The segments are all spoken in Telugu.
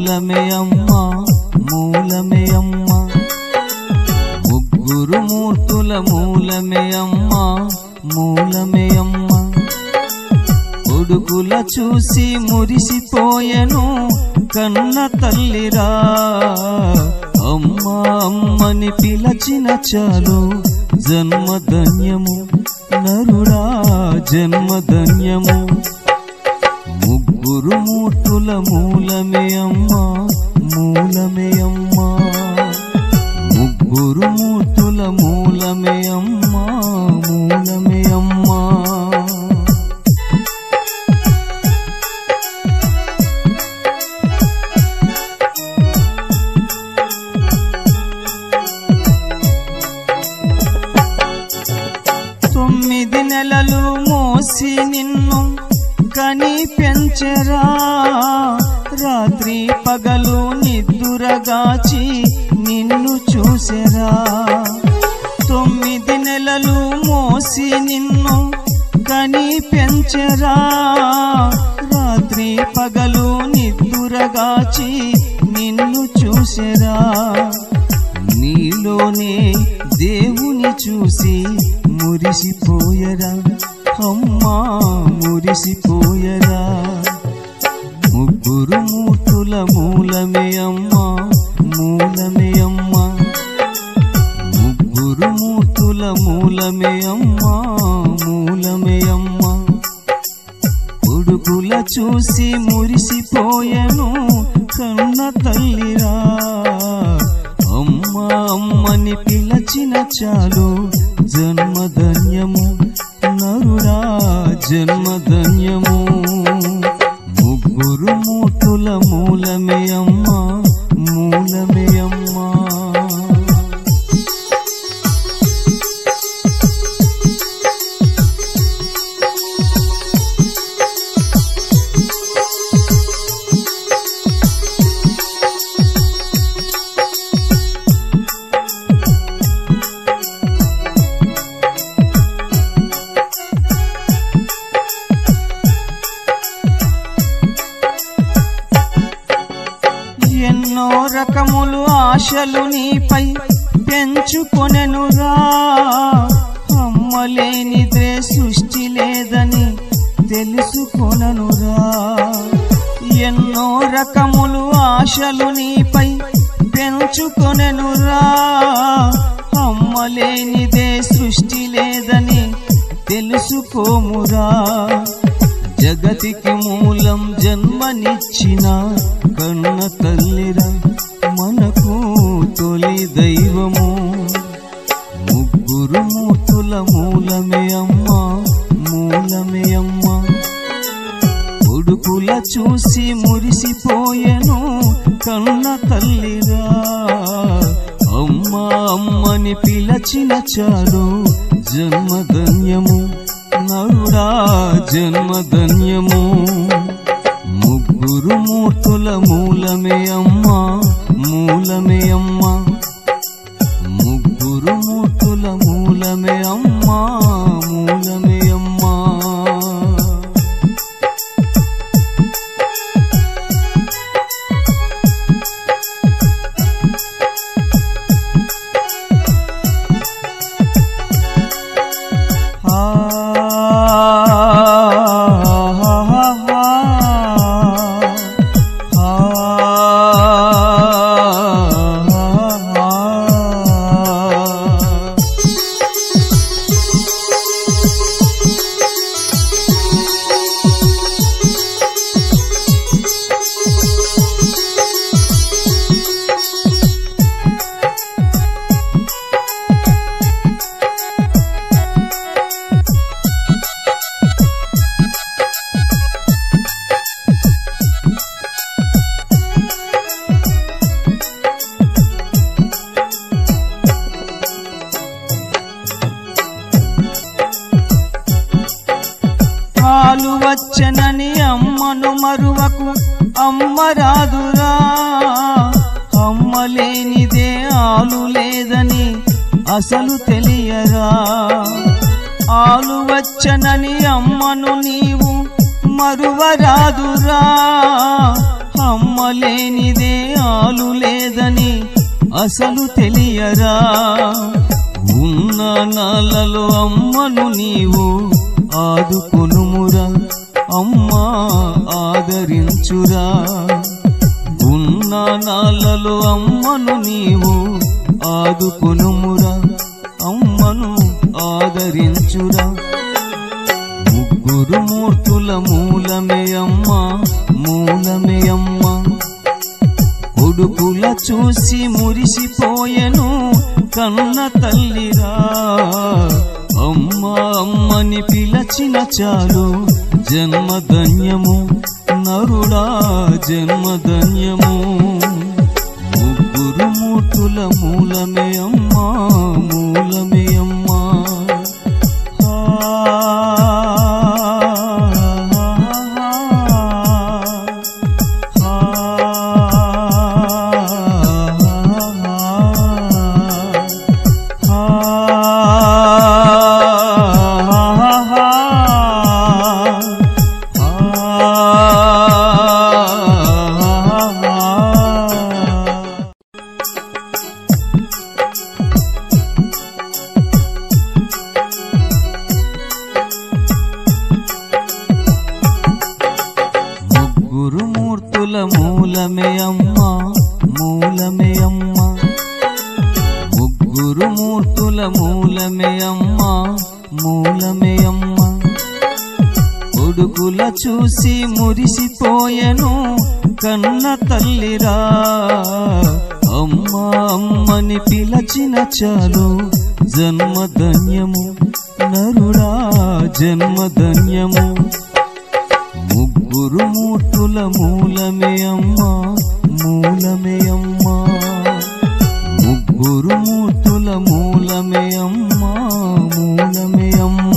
మూలమే అమ్మా మూలమే అమ్మా ముగ్గురు మూర్తుల మూలమే అమ్మా మూలమే అమ్మా కొడుకుల చూసి మురిసిపోయెను కన్న తల్లిరా అమ్మా అమ్మని పిలచిన చాలు జన్మధన్యము నరుడా జన్మధన్యము ముగ్గురు మూర్తుల మూలమే అమ్మా మూలమే అమ్మా ముగ్గురు మూర్తుల మూలమే అమ్మా మూలమే అమ్మా తొమ్మిది నెలలు మోసి నిన్ను కని పెంచెరా రాత్రి పగలు నిద్దురగాచి నిన్ను చూసెరా తొమ్మిది నెలలు మోసి నిన్ను కని పెంచెరా రాత్రి పగలు నిద్దురగాచి నిన్ను చూసెరా నీలోనే దేవుని చూసి మురిసిపోయరా అమ్మా మురిసిపోయరా ముగ్గురు మూర్తుల మూలమే అమ్మా మూలమే అమ్మా ముగ్గురు మూర్తుల మూలమే అమ్మా మూలమే అమ్మా కొడుకుల చూసి మురిసిపోయెను కన్న తల్లిరా అమ్మా అమ్మని పిలచిన చాలు జన్మధన్యము నరుడా జన్మధన్యము ముగ్గురు మూర్తుల మూలమే అమ్మా మూలమే అమ్మా ఎన్నో రకములు ఆశలు నీపై పెంచుకొనెనురా అమ్మలేనిదే సృష్టి లేదని తెలుసుకొననురా ఎన్నో రకములు ఆశలు నీపై పెంచుకొనెనురా అమ్మలేనిదే సృష్టి లేదని తెలుసుకోమురా జగతికి మూలం జన్మనిచ్చిన కన్న తల్లిరా మనకు తొలి దైవము ముగ్గురు మూర్తుల మూలమే అమ్మా మూలమే అమ్మా కొడుకుల చూసి మురిసిపోయెను కన్న తల్లిరా అమ్మా అమ్మని పిలచిన చాలు జన్మధన్యము నరుడా జన్మధన్యము ముగ్గురు మూర్తుల మూలమే అమ్మా మూలమే అమ్మా ముగ్గురు మూర్తుల మూలమే అమ్మా మూలమే అమ్మా పాలు వచ్చనని అమ్మను మరువకు అమ్మ రాదురా అమ్మ లేనిదే ఆలు లేదని అసలు తెలియరా ఆలు వచ్చనని అమ్మను నీవు మరువరాదురా అమ్మ లేనిదే ఆలు లేదని అసలు తెలియరా ఉన్న నాళ్ళలో అమ్మను నీవు ఆదుకొనుమురా అమ్మా ఆదరించురా ఉన్న నాళ్ళలో అమ్మను నీవు ఆదుకొనుమురా అమ్మను ఆదరించురా ముగ్గురు మూర్తుల మూలమే అమ్మ మూలమే అమ్మ కొడుకుల చూసి మురిసిపోయెను కన్న తల్లిరా అమ్మ అమ్మని పిలచిన చాలు జన్మధన్యము నరుడా జన్మధన్యము ముగ్గురు మూర్తుల మూలమే అమ్మ మూలమే అమ్మ ముగ్గురు మూర్తుల మూలమే అమ్మ మూలమే అమ్మ ముగ్గురు మూర్తుల మూలమే అమ్మ మూలమే అమ్మ కొడుకుల చూసి మురిసిపోయెను కన్న తల్లిరా అమ్మ అమ్మని పిలచిన చాలు జన్మధన్యము నరుడా జన్మధన్యము ముగ్గురు మూర్తుల మూలమే అమ్మ మూలమే అమ్మ ముగ్గురు మూర్తుల మూలమే అమ్మ మూలమే అమ్మ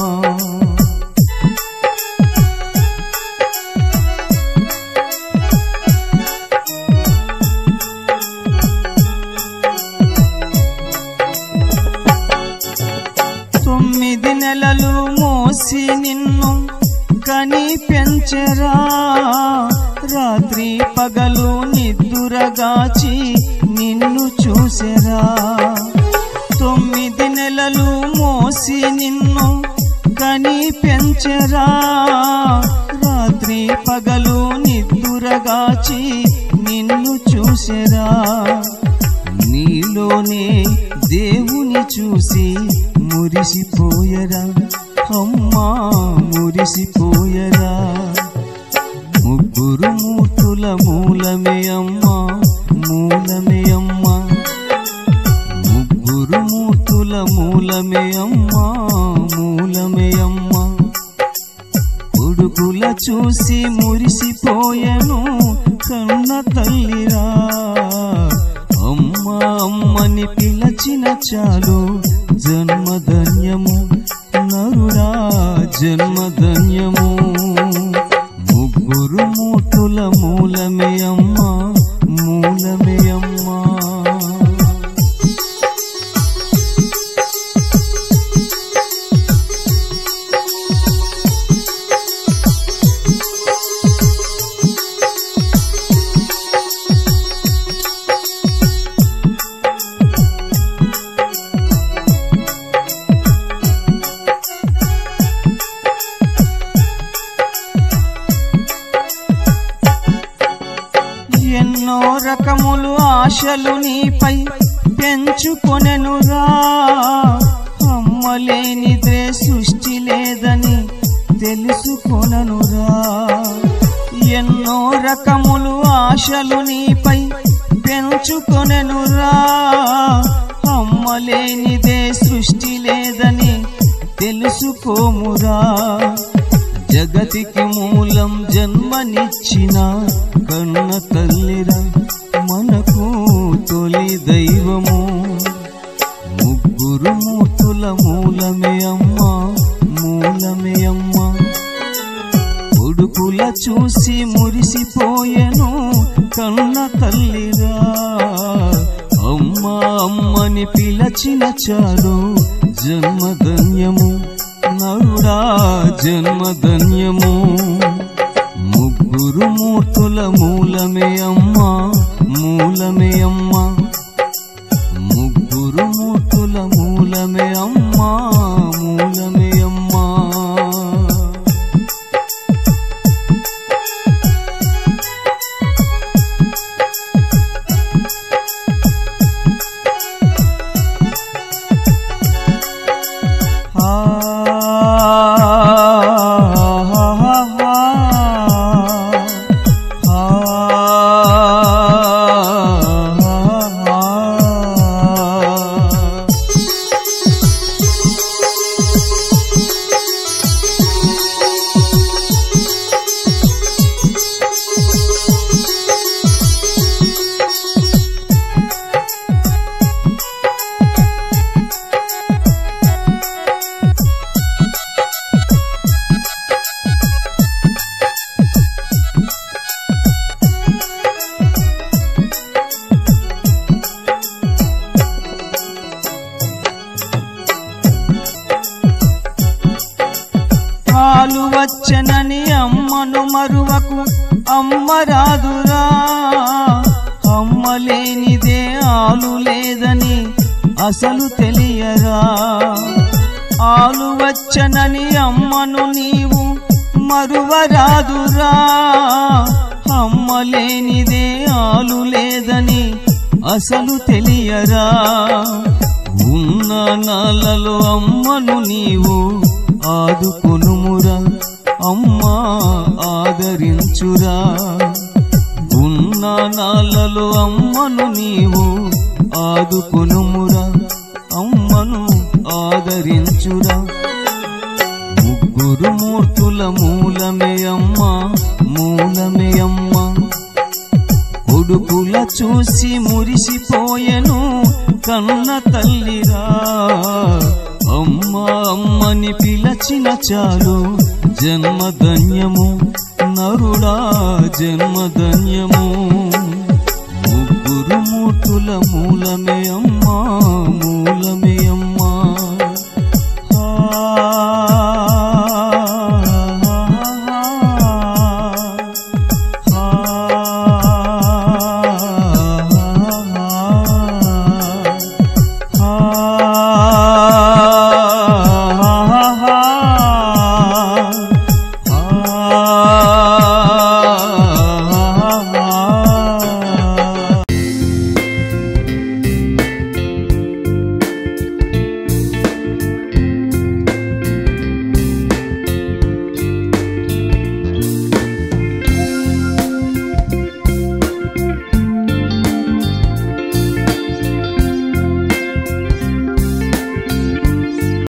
తొమ్మిది నెలలు మోసి నిన్ను కని పెంచెరా రాత్రి పగలు నిద్దురగాచి నిన్ను చూసెరా తొమ్మిది నెలలు మోసి నిన్ను కని పెంచెరా రాత్రి పగలు నిద్దురగాచి నిన్ను చూసెరా నీలోనే దేవుని చూసి మురిసిపోయరా అమ్మా మురిసిపోయరా ముగ్గురు మూర్తుల మూలమే అమ్మా మూలమే అమ్మా ముగ్గురు మూర్తుల మూలమే అమ్మా మూలమే అమ్మా కొడుకుల చూసి మురిసిపోయెను కన్న తల్లిరా అమ్మ అమ్మని పిలచిన చాలు జన్మధన్యము నరుడా జన్మధన్యము ముగ్గురు మూర్తుల మూలమే అమ్మ మూలమే అమ్మా ఎన్నో రకములు ఆశలు నీపై పెంచుకొనెనురా అమ్మలేనిదే సృష్టి లేదని తెలుసుకొననురా ఎన్నో రకములు ఆశలు నీపై పెంచుకొనెనురా అమ్మలేనిదే సృష్టి లేదని తెలుసుకోమురా జగతికి మూలం జన్మనిచ్చిన కన్న తల్లిరా మనకు తొలి దైవము ముగ్గురు మూర్తుల మూలమే అమ్మ మూలమే అమ్మ కొడుకుల చూసి మురిసిపోయెను కన్న తల్లిరా అమ్మ అమ్మని పిలచిన చాలు జన్మధన్యము నరుడా జన్మధన్యము ముగ్గురు మూర్తుల మూర్తుల మూలమే అమ్మా మూలమే అమ్మా ముగ్గురు మూర్తుల మూలమే అమ్మా మూలమే అమ్మా పాలు వచ్చనని అమ్మను మరువకు అమ్మ రాదురా అమ్మ లేనిదే ఆలు లేదని అసలు తెలియరా ఆలు వచ్చనని అమ్మను నీవు మరువరాదురా అమ్మ లేనిదే ఆలు లేదని అసలు తెలియరా ఉన్న నాళ్ళలో అమ్మను నీవు ఆదుకొనుమురా అమ్మా ఆదరించురా ఉన్న నాళ్ళలో అమ్మను నీవు ఆదుకొనుమురా అమ్మను ఆదరించురా ముగ్గురు మూర్తుల మూలమే అమ్మా మూలమే అమ్మా కొడుకుల చూసి మురిసిపోయెను కన్న తల్లిరా అమ్మా అమ్మని పిలచిన చాలు జన్మధన్యము నరుడా జన్మధన్యము ముగ్గురు మూర్తుల మూలమే అమ్మా మూలమే అమ్మా ఆ